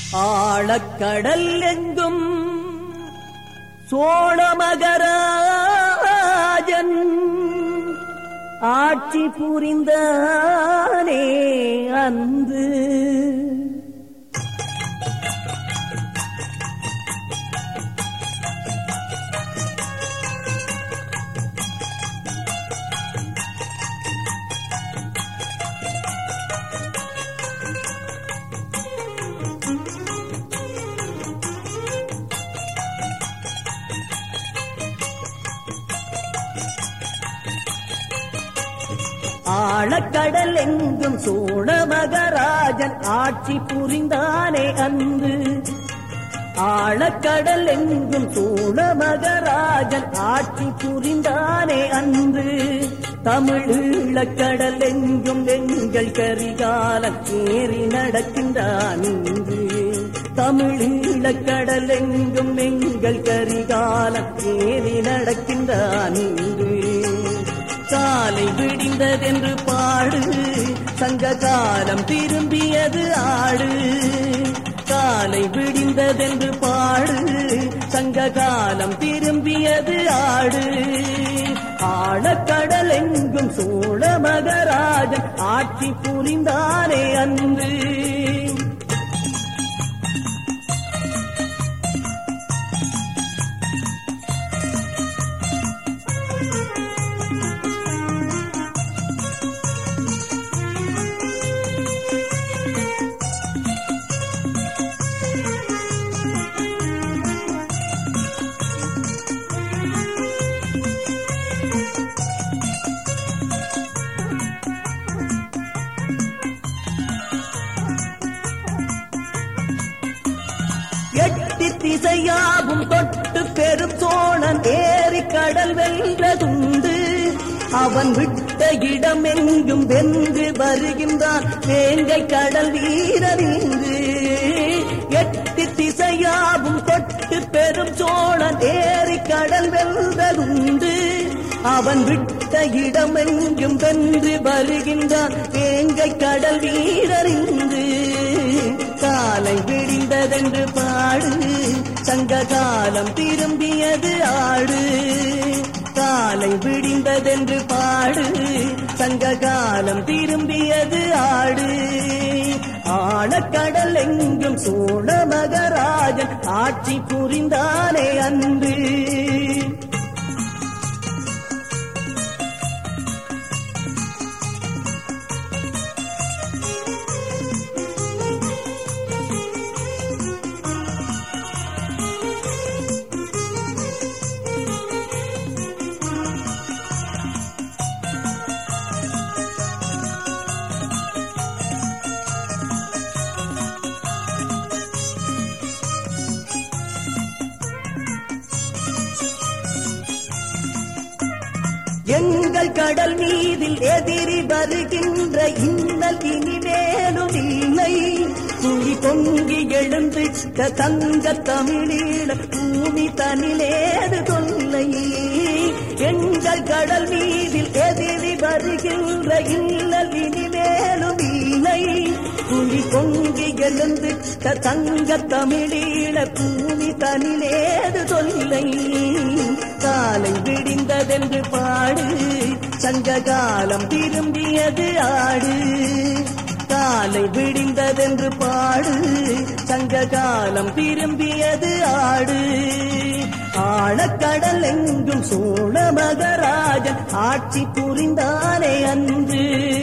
ஆழக்கடல் எங்கும் சோழமகராஜன் ஆட்சி புரிந்தானே அன்று ஆழக்கடல் எங்கும் சோழமகராஜன் ஆட்சி புரிந்தானே அன்று ஆழக்கடல் எங்கும் சோழமகராஜன் ஆட்சி புரிந்தானே அன்று தமிழீழக்கடல் எங்கும் எங்கள் கரிகாலம் ஏறி நடக்கின்றான் இன்று தமிழீழக்கடல் எங்கும் எங்கள் கரிகாலம் ஏறி நடக்கின்றான் இன்று காலை விடிந்ததென்று பாடு சங்க காலம் திரும்பியது ஆடு காலை விடிந்ததென்று பாடு சங்க காலம் திரும்பியது ஆடு ஆழக்கடல் எங்கும் சோழ மகராஜன் ஆட்சி புரிந்தானே அன்று எட்டு திசையாகும் தொட்டு பெரும் சோழன் ஏறி கடல் வென்றதுண்டு அவன் விட்ட இடம் எங்கும் வென்று வருகின்றான் வேங்கை கடல் வீரறிந்து எட்டு திசையாகும் தொட்டு பெரும் சோழன் ஏறி கடல் வென்றதுண்டு அவன் விட்ட இடம் எங்கும் வென்று வருகின்றான் வேங்கை கடல் வீரறிந்து காலை விடிந்ததென்று பாடு சங்க காலம் திரும்பியது ஆடு காலை விடிந்ததென்று பாடு சங்க காலம் திரும்பியது ஆடு ஆழக்கடல் எங்கும் சோழ மகராஜன் ஆட்சி புரிந்தானே அன்று எங்கள் கடல் மீதில் எதிரி வருகின்ற இன்னல் இனிமேலும் இல்லை துளி பொங்கி எழுந்திட்ட தங்க தமிழீழ பூமி தனிலேது தொல்லை எங்கள் கடல் மீதில் எதிரி வருகின்ற இன்னல் இனிமேலும் இல்லை துளி பொங்கி எழுந்திட்ட தங்க தமிழீழ பூமி தனிலேது தொல்லை காலை விடிந்ததென்று பாடு சங்க காலம் திரும்பியது ஆடு காலை விடிந்ததென்று பாடு சங்க காலம் திரும்பியது ஆடு ஆழக்கடல் எங்கும் சோழ மகராஜன் ஆட்சி புரிந்தானே அன்று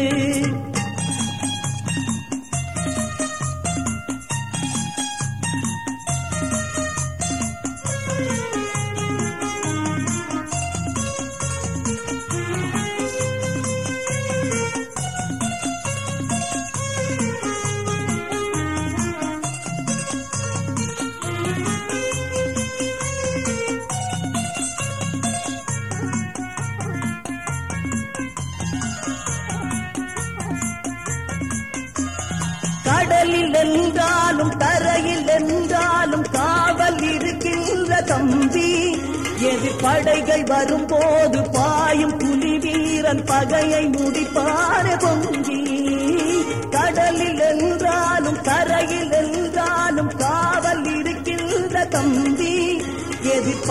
கடலில் என்றாலும் தரையில் என்றாலும் காவல் இருக்கின்ற தம்பி எதிர் படைகள் வரும்போது பாயும் புலி வீரன் பகையை முடிப்பார பொங்கி கடலில் என்றாலும் கரையில் என்றாலும்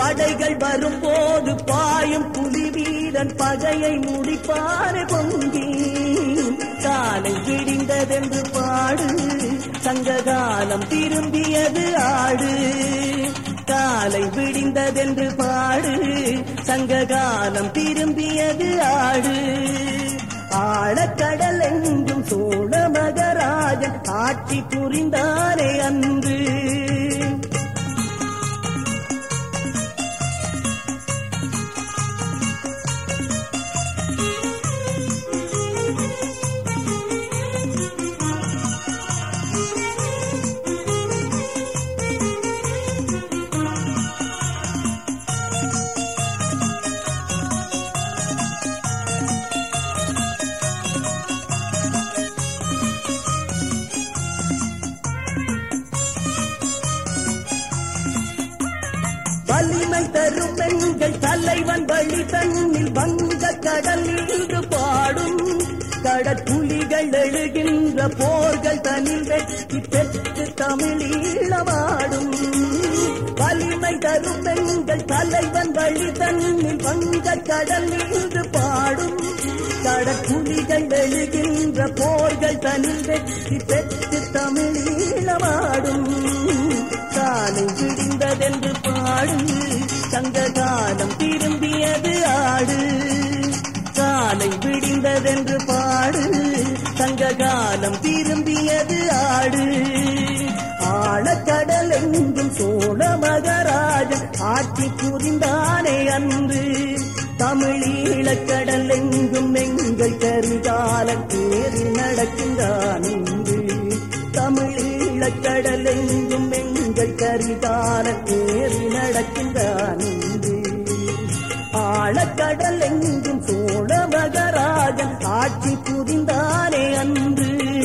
படைகள் வரும்போது பாயும் புலி வீரன் பகையை முடிப்பாரு பொங்கி காலை விடிந்ததென்று பாடு சங்ககாலம் திரும்பியது ஆடு காலை விடிந்ததென்று பாடு சங்ககாலம் திரும்பியது ஆடு ஆழக்கடல் எங்கும் சோழ மகராஜன் ஆட்சி புரிந்தாரே அன்று வலிமை தரும் பெண்கள் தலைவன் வழி தன்னில் வங்க கடலில் பாடும் கடற்புலிகள் எழுகின்ற போர்கள் தனில் வெற்றி பெற்று தமிழீழமாடும் வலிமை தரும் பெண்கள் தலைவன் வழி தன்னில் வங்க கடலில் பாடும் கடற்புலிகள் எழுகின்ற போர்கள் தனில் வெற்றி பெற்று தமிழீழமாடும் காலை விடிந்ததென்று பாடு சங்ககாலம் திரும்பியது ஆடு காலை விடிந்ததென்று பாடு சங்ககாலம் திரும்பியது ஆடு ஆழக்கடல் எங்கும் சோழ மகராஜன் ஆட்சி புரிந்தானே அன்று தமிழீழக்கடல் எங்கும் எங்கள் கரிகால தேரில் நடக்கின்றான் என்று தமிழீழக்கடல் எங்கும் எங்கள் கரிகால தேரில் நடக்கின்றான் என்று ஆழக்கடல் எங்கும் சோழ மகராஜன் ஆட்சி புரிந்தானே அன்று